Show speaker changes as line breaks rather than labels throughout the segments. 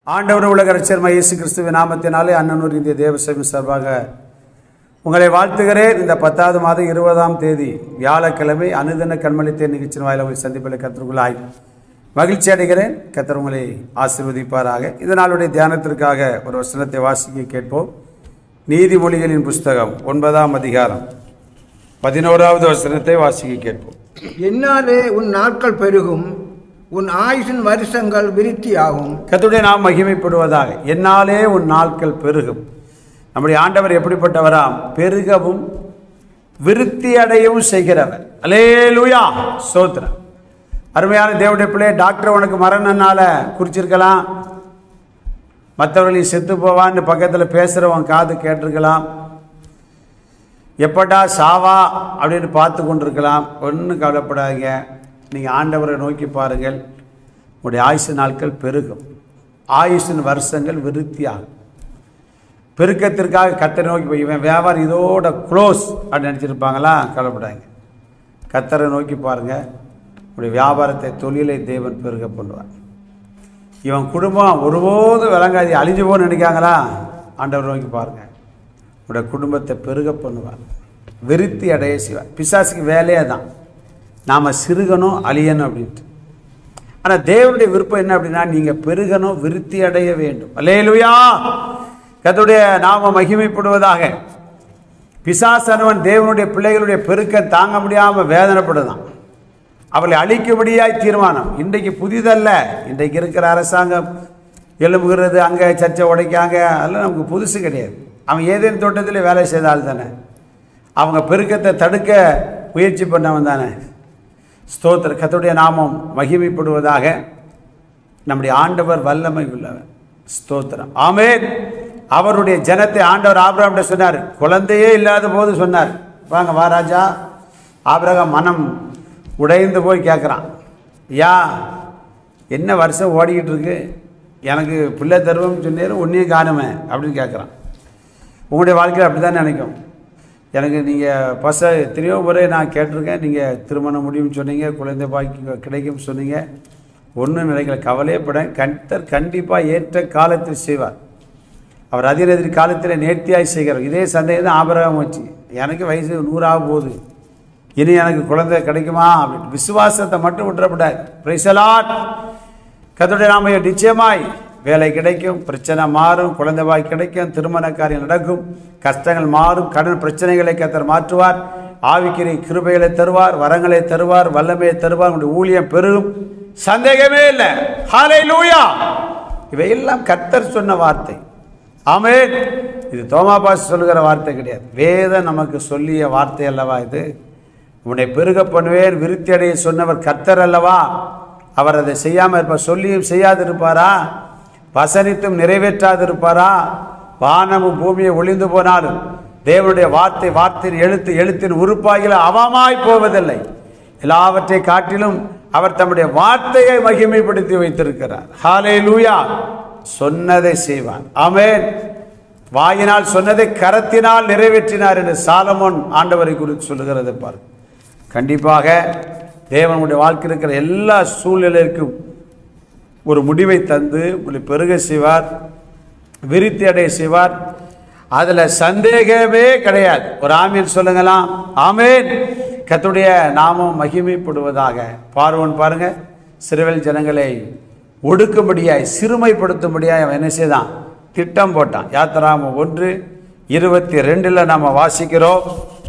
ஆண்டவர் உலக ரட்சர் இயேசு கிறிஸ்துவின் நாமத்தினாலே அண்ணனூர் இந்திய தேவசேவி சார்பாக உங்களை வாழ்த்துகிறேன் இந்த பத்தாவது மாதம் இருபதாம் தேதி வியாழக்கிழமை அனுதின கண்மணித்தே நிகழ்ச்சியின் வாயில உங்களை சந்திப்பில் கத்திற்குள்ளாய் மகிழ்ச்சி அடைகிறேன் கத்தர் உங்களை ஆசீர்வதிப்பாராக இந்த நாளுடைய தியானத்திற்காக ஒரு வசனத்தை வாசிக்க கேட்போம் நீதிமொழிகளின் புஸ்தகம் ஒன்பதாம் அதிகாரம் பதினோராவது வசனத்தை வாசிக்க கேட்போம்
என்னாலே உன் நாட்கள் பெருகும் உன் ஆயுசின் வருஷங்கள் விருத்தியாகும்
கர்த்தருடைய நாம் மகிமைப்படுவதாக என்னாலே உன் நாட்கள் பெருகும் நம்முடைய ஆண்டவர் எப்படிப்பட்டவராம் பெருகவும் விருத்தி அடையவும் செய்கிறவர் அலேலுயா சோத்திரம் அருமையான தேவனுடைய பிள்ளை டாக்டர் உனக்கு மரணனால குறிச்சிருக்கலாம் மற்றவர்கள் செத்து போவான்னு பக்கத்தில் பேசுகிறவன் காது கேட்டிருக்கலாம் எப்படா சாவா அப்படின்னு பார்த்து கொண்டிருக்கலாம் ஒன்றும் கவலைப்படாதீங்க நீங்கள் ஆண்டவரை நோக்கி பாருங்கள் உங்களுடைய ஆயுசு நாட்கள் பெருகும் ஆயுசின் வருஷங்கள் விருத்தியாகும் பெருக்கத்திற்காக கத்தரை நோக்கி போய் இவன் வியாபாரம் இதோட க்ளோஸ் அப்படின்னு நினச்சிருப்பாங்களா கவலைப்படாதீங்க கத்தரை நோக்கி பாருங்கள் உங்களுடைய வியாபாரத்தை தொழிலை தேவன் பெருக பண்ணுவார் இவன் குடும்பம் ஒருபோதும் விளங்காது அழிஞ்சு போன்னு நினைக்காங்களா ஆண்டவர் நோக்கி பாருங்கள் உங்களுடைய குடும்பத்தை பெருக பண்ணுவார் விருத்தி அடைய செய்வார் பிசாசுக்கு வேலையே தான் நாம் சிறுகணும் அழியணும் அப்படின்ட்டு ஆனால் தேவனுடைய விருப்பம் என்ன அப்படின்னா நீங்கள் பெருகணும் விருத்தி அடைய வேண்டும் அல்லேலுயா கத்துடைய நாம மகிமைப்படுவதாக பிசாசனவன் தேவனுடைய பிள்ளைகளுடைய பெருக்கம் தாங்க முடியாமல் வேதனைப்படுதான் அவளை அழிக்கும்படியாய் தீர்மானம் இன்றைக்கு புதிதல்ல இன்றைக்கு இருக்கிற அரசாங்கம் எழும்புகிறது அங்கே சர்ச்சை உடைக்காங்க அதெல்லாம் நமக்கு புதுசு கிடையாது அவன் ஏதேனும் தோட்டத்தில் வேலை செய்த ஆள் தானே அவங்க பெருக்கத்தை தடுக்க முயற்சி பண்ணவன் தானே ஸ்தோத்திர கத்துடைய நாமம் மகிமைப்படுவதாக நம்முடைய ஆண்டவர் வல்லமை உள்ளவர் ஸ்தோத்திரம் ஆமேன் அவருடைய ஜனத்தை ஆண்டவர் ஆபிரகாம்கிட்ட சொன்னார் குழந்தையே இல்லாத போது சொன்னார் வாங்க வா ராஜா ஆபிரகாம் மனம் உடைந்து போய் கேட்குறான் ஐயா என்ன வருஷம் ஓடிக்கிட்டு இருக்கு எனக்கு பிள்ளை தருவோம்னு சொன்னீர் ஒன்றையும் காணுமே அப்படின்னு கேட்குறான் உங்களுடைய வாழ்க்கையில் அப்படி தான் நினைக்கும் எனக்கு நீங்கள் பச எத்தனையோ முறை நான் கேட்டிருக்கேன் நீங்கள் திருமணம் முடியும்னு சொன்னீங்க குழந்தை பாக்கி கிடைக்கும் சொன்னீங்க ஒன்றும் நினைக்கல கவலையே பட கர்த்தர் கண்டிப்பாக ஏற்ற காலத்தில் செய்வார் அவர் அதிர எதிரி காலத்தில் நேர்த்தியாய் செய்கிறார் இதே சந்தேகம் தான் ஆபரகம் வச்சு எனக்கு வயசு நூறாக போகுது இனி எனக்கு குழந்தை கிடைக்குமா அப்படின்னு விசுவாசத்தை மட்டும் விட்டுறப்படாது பிரைசலாட் கத்தோடைய நாம நிச்சயமாய் வேலை கிடைக்கும் பிரச்சனை மாறும் குழந்தை வாய் கிடைக்கும் திருமண காரியம் நடக்கும் கஷ்டங்கள் மாறும் கடன் பிரச்சனைகளை கத்தர் மாற்றுவார் ஆவிக்கிரை கிருபைகளை தருவார் வரங்களை தருவார் வல்லமையை தருவார் உங்களுடைய ஊழியம் பெருகும் சந்தேகமே இல்லை ஹாலை லூயா இவையெல்லாம் கத்தர் சொன்ன வார்த்தை ஆமேன் இது தோமாபாஸ் சொல்லுகிற வார்த்தை கிடையாது வேதம் நமக்கு சொல்லிய வார்த்தை அல்லவா இது உன்னை பெருக பண்ணுவேன் விருத்தி அடைய சொன்னவர் கர்த்தர் அல்லவா அவர் அதை செய்யாமல் இருப்பார் சொல்லியும் செய்யாது இருப்பாரா வசனித்தும் நிறைவேற்றாது இருப்பாரா வானமும் பூமியை ஒளிந்து போனாலும் தேவனுடைய வார்த்தை வார்த்தையின் எழுத்து எழுத்தின் உறுப்பாகில அவமாய் போவதில்லை எல்லாவற்றை காட்டிலும் அவர் தம்முடைய வார்த்தையை மகிமைப்படுத்தி வைத்திருக்கிறார் ஹாலே லூயா சொன்னதை செய்வான் ஆமேன் வாயினால் சொன்னதை கரத்தினால் நிறைவேற்றினார் என்று சாலமோன் ஆண்டவரை குறித்து சொல்லுகிறது பாரு கண்டிப்பாக தேவனுடைய வாழ்க்கை இருக்கிற எல்லா சூழ்நிலைக்கும் ஒரு முடிவை தந்து உங்களை பெருக செய்வார் விருத்தி அடைய செய்வார் அதில் சந்தேகமே கிடையாது ஒரு ஆமீன் சொல்லுங்களாம் ஆமேன் கத்துடைய நாமம் மகிமைப்படுவதாக பார்வன் பாருங்க சிறுவல் ஜனங்களை ஒடுக்கும்படியாய் சிறுமைப்படுத்தும்படியாய் அவன் என்ன செய்தான் திட்டம் போட்டான் யாத்திராம ஒன்று இருபத்தி ரெண்டில் நாம் வாசிக்கிறோம்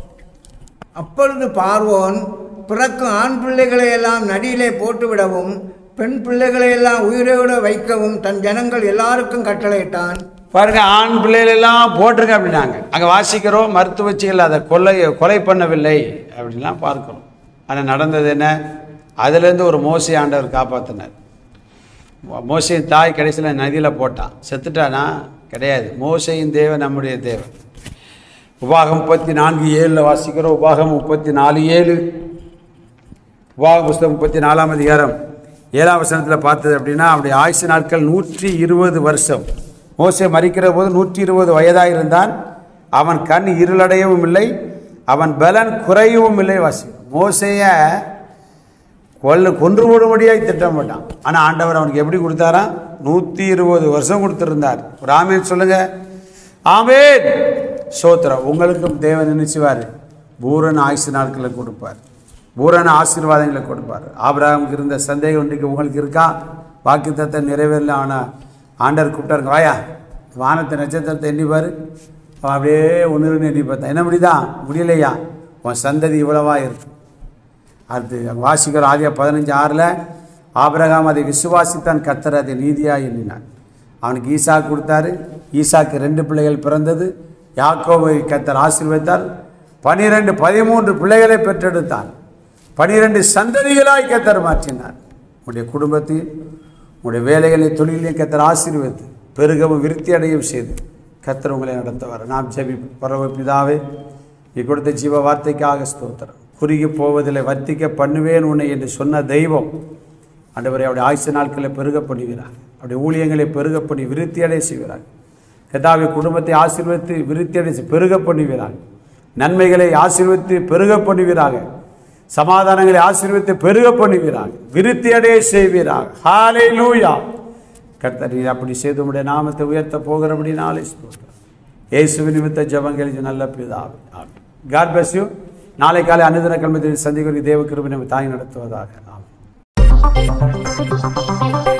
அப்பொழுது பார்வோன் பிறக்கும் ஆண் பிள்ளைகளை எல்லாம் நடியிலே போட்டுவிடவும் பெண் பிள்ளைகளை எல்லாம் உயிரோடு வைக்கவும் தன் ஜனங்கள் எல்லாருக்கும் கட்டளையிட்டான்
பாருங்க ஆண் பிள்ளைகள் எல்லாம் போட்டிருங்க அப்படின்னாங்க அங்கே வாசிக்கிறோம் மருத்துவச்சிகள் அதை கொலை கொலை பண்ணவில்லை அப்படின்லாம் பார்க்கிறோம் ஆனால் நடந்தது என்ன அதுலேருந்து ஒரு மோசி ஆண்டவர் காப்பாற்றினார் மோசையின் தாய் கடைசியில் நதியில் போட்டான் செத்துட்டானா கிடையாது மோசையின் தேவன் நம்முடைய தேவன் உபாகம் முப்பத்தி நான்கு ஏழில் வாசிக்கிறோம் உபாகம் முப்பத்தி நாலு ஏழு உபாகம் புஸ்தகம் முப்பத்தி நாலாம் அதிகாரம் ஏழாம் வசனத்தில் பார்த்தது அப்படின்னா அவருடைய ஆயுசு நாட்கள் நூற்றி இருபது வருஷம் மோசே மறிக்கிற போது நூற்றி இருபது வயதாக இருந்தான் அவன் கண் இருளடையவும் இல்லை அவன் பலன் குறையவும் இல்லை வாசி மோசைய கொல்ல கொன்று போடும்படியாய் திட்டம் போட்டான் ஆனால் ஆண்டவர் அவனுக்கு எப்படி கொடுத்தாராம் நூற்றி இருபது வருஷம் கொடுத்துருந்தார் ஒரு ஆமேன் சொல்லுங்க ஆமேன் சோத்திரம் உங்களுக்கும் தேவன் நினைச்சுவார் பூரண ஆயுசு நாட்களை கொடுப்பார் பூரண ஆசீர்வாதங்களை கொடுப்பார் ஆபிரகாமுக்கு இருந்த சந்தேகம் இன்றைக்கு உங்களுக்கு இருக்கா வாக்கு தத்தை நிறைவேறல ஆனால் ஆண்டவர் கூப்பிட்டாருங்க வாயா வானத்தை நட்சத்திரத்தை எண்ணி பாரு அவன் அப்படியே ஒன்று எண்ணி பார்த்தான் என்ன முடியுதா முடியலையா உன் சந்ததி இவ்வளவா இருக்கு அது வாசிக்கிற ஆதியா பதினஞ்சு ஆறில் ஆபிரகாம் அதை விசுவாசித்தான் கத்தர் அதை நீதியாக எண்ணினார் அவனுக்கு ஈசாக்கு கொடுத்தாரு ஈசாக்கு ரெண்டு பிள்ளைகள் பிறந்தது யாக்கோபை கத்தர் ஆசீர்வதித்தார் பனிரெண்டு பதிமூன்று பிள்ளைகளை பெற்றெடுத்தான் பனிரெண்டு சந்ததிகளாய் கத்தர் மாற்றினார் உங்களுடைய குடும்பத்தையும் உங்களுடைய வேலைகளை தொழிலையும் கத்தர் ஆசீர்வதித்து பெருகவும் விருத்தி அடையும் செய்து கத்தர் உங்களை நடத்துவார் நாம் ஜெபி பரவ பிதாவே நீ கொடுத்த ஜீவ வார்த்தைக்காக ஸ்தோத்திரம் குறுகி போவதில்லை வர்த்திக்க பண்ணுவேன் உன்னை என்று சொன்ன தெய்வம் ஆண்டவரை அவருடைய ஆயுசு நாட்களை பெருக பண்ணுகிறார் அவருடைய ஊழியங்களை பெருக பண்ணி விருத்தி அடைய செய்கிறார் கதாவை குடும்பத்தை ஆசீர்வதித்து விருத்தி அடை செய்- பெருக பண்ணுகிறார் நன்மைகளை ஆசீர்வதித்து பெருக பண்ணுவீராக சமாதானங்களை ஆசீர்வதித்து பெருக பண்ணுவீராக விருத்தி அடைய செய்வீராக ஹாலே லூயா கர்த்தர் நீர் அப்படி செய்து உடைய நாமத்தை உயர்த்த போகிறபடி நாளை ஸ்தோத்திரம் இயேசு நிமித்த ஜபங்கள் நல்ல பிதாவே ஆமென் காட் bless you நாளை காலை அனுதின கல்மத்தில் சந்திக்கிறதுக்கு தேவ கிருபை நம்ம தாங்கி நடத்துவதாக ஆமென்